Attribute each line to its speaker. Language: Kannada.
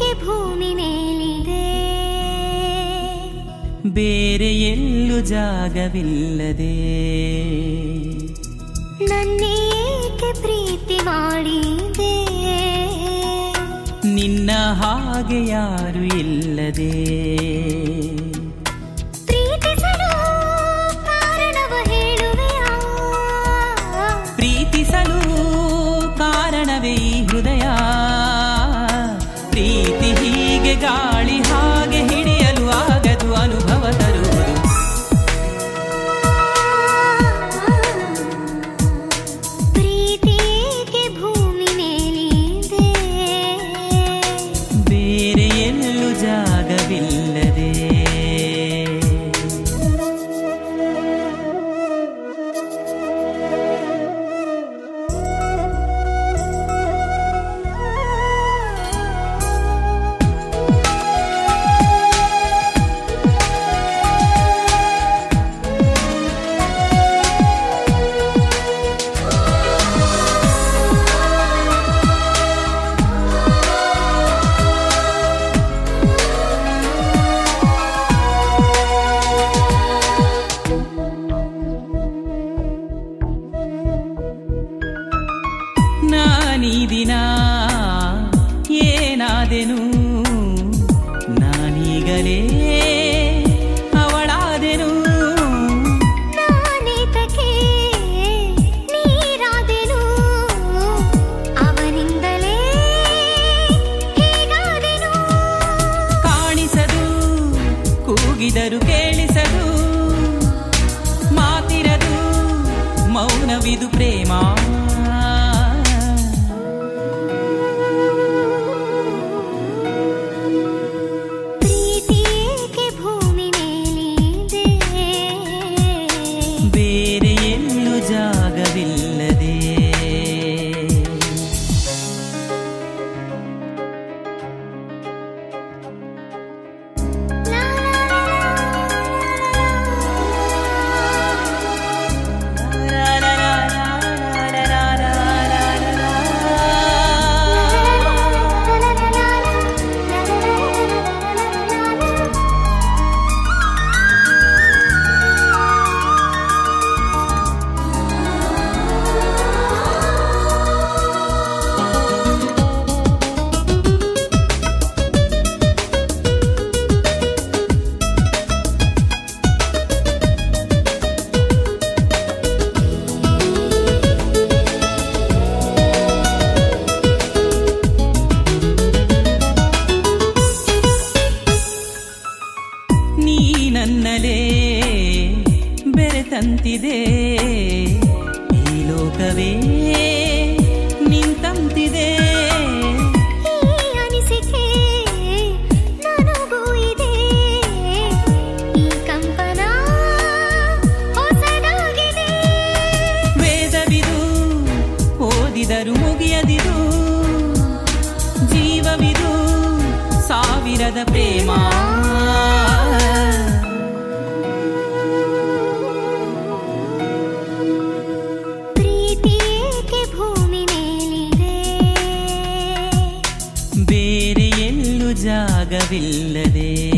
Speaker 1: ಏಕೆ ಭೂಮಿ ಮೇಲಿದೆ
Speaker 2: ಬೇರೆ ಎಲ್ಲೂ ಜಾಗವಿಲ್ಲದೆ
Speaker 1: ನನ್ನೇಕೆ ಪ್ರೀತಿ ಮಾಡಿದೆ
Speaker 2: ನಿನ್ನ ಹಾಗೆ ಯಾರು ಇಲ್ಲದೆ
Speaker 1: ಪ್ರೀತಿಸಲು ಕಾರಣವ ಹೇಳುವೆಯಾ
Speaker 2: ಪ್ರೀತಿಸಲು ಕಾರಣವೇ ಈ ಹೃದಯ ಪ್ರೀತಿ ಹೀಗೆ ಗಾಳಿ ಹಾಗೆ ಹಿಡಿಯಲು ಆಗದು ಅನುಭವ ತರುವುದು
Speaker 1: ಪ್ರೀತಿ ಏಕೆ ಭೂಮಿ ಮೇಲಿದೆ
Speaker 2: ಬೇರೆ ಎಲ್ಲೂ ಜಾಗವಿಲ್ಲದೆ ನಾನೀ ದಿನ ಏನಾದೆನು ನಾನೀಗಲೇ ಅವಳಾದೆನು
Speaker 1: ನಾನೇತಕ್ಕೆ ನೀರಾದೆನು ಅವನಿಂದಲೇ ಹೀಗಾದೆನು
Speaker 2: ಕಾಣಿಸದು ಕೂಗಿದರು ಕೇಳಿಸದು ಮಾತಿರದು ಮೌನವಿದು ಪ್ರೇಮ
Speaker 1: ಪ್ರೀತಿ ಏಕೆ ಭೂಮಿ ಮೇಲಿದೆ
Speaker 2: ಬೇರೆ ಎಲ್ಲೂ ಜಾಗವಿಲ್ಲದೆ
Speaker 1: ಲಾ ಲಾ
Speaker 2: ನೀ ನನ್ನಲೇ ಬೆರೆತಂತಿದೆ ಈ ಲೋಕವೇ ನಿಂತಂತಿದೆ
Speaker 1: ಈ ಅನಿಸಿಕೆ ನನಗೂ ಇದೆ ಈ ಕಂಪನ ಹೊಸದಾಗಿದೆ
Speaker 2: ವೇದವಿದು ಓದಿದರು ಮುಗಿಯದಿದು ಜೀವವಿದು ಸಾವಿರದ ಪ್ರೇಮ
Speaker 1: ಪ್ರೀತಿ ಏಕೆ ಭೂಮಿ ಮೇಲಿದೆ
Speaker 2: ಬೇರೆ ಎಲ್ಲೂ ಜಾಗವಿಲ್ಲದೆ